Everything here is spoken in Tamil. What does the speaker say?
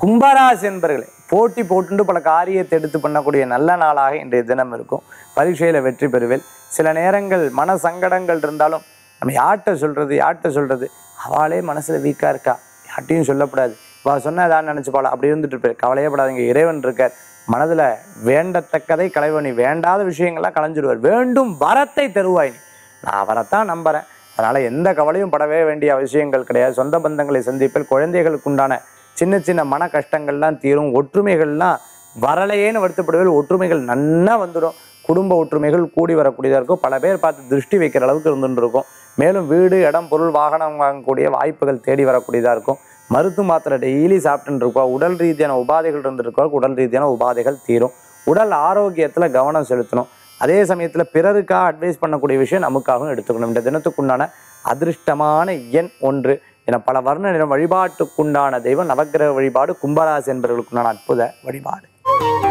கும்பராசி என்பர்களே போட்டி போட்டுண்டு பல காரியத்தை எடுத்து பண்ணக்கூடிய நல்ல நாளாக இன்றைய தினம் இருக்கும் பரீட்சையில் வெற்றி பெறுவேன் சில நேரங்கள் மன சங்கடங்கள் இருந்தாலும் நம்ம யார்கிட்ட சொல்கிறது யார்கிட்ட சொல்கிறது அவளே மனசில் வீக்காக இருக்கா யார்ட்டையும் சொல்லக்கூடாது வா சொன்னா ஏதாவது நினச்சிப்பாளா அப்படி இருந்துட்டு இருப்பார் கவலையே படாதீங்க இறைவன் இருக்கார் மனதில் வேண்டத்தக்கதை களைவனி வேண்டாத விஷயங்கள்லாம் களைஞ்சிடுவார் வேண்டும் வரத்தை தருவாய் நீ நான் அவரைத்தான் நம்புறேன் அதனால எந்த கவலையும் படவே வேண்டிய அவசியங்கள் கிடையாது சொந்த பந்தங்களை சந்திப்பில் குழந்தைகளுக்கு உண்டான சின்ன சின்ன மன கஷ்டங்கள்லாம் தீரும் ஒற்றுமைகள்லாம் வரலையேன்னு வருத்தப்படுவதில் ஒற்றுமைகள் நன்னா வந்துடும் குடும்ப ஒற்றுமைகள் கூடி வரக்கூடியதாக இருக்கும் பல பேர் பார்த்து திருஷ்டி வைக்கிற அளவுக்கு இருந்துட்டு இருக்கும் மேலும் வீடு இடம் பொருள் வாகனம் வாங்கக்கூடிய வாய்ப்புகள் தேடி வரக்கூடியதாக இருக்கும் மருத்துவ மாத்திரை டெய்லி சாப்பிட்டுட்டு இருக்கோம் உடல் ரீதியான உபாதைகள் இருந்திருக்கோம் உடல் ரீதியான உபாதைகள் தீரும் உடல் ஆரோக்கியத்தில் கவனம் செலுத்தணும் அதே சமயத்தில் பிறருக்காக அட்வைஸ் பண்ணக்கூடிய விஷயம் நமக்காகவும் எடுத்துக்கணும் இந்த தினத்துக்குண்டான அதிர்ஷ்டமான எண் ஒன்று என பல வர்ண நிறம் வழிபாட்டுக்குண்டான தெய்வம் நவக்கிரக வழிபாடு கும்பராசி என்பவர்களுக்குண்டான அற்புத வழிபாடு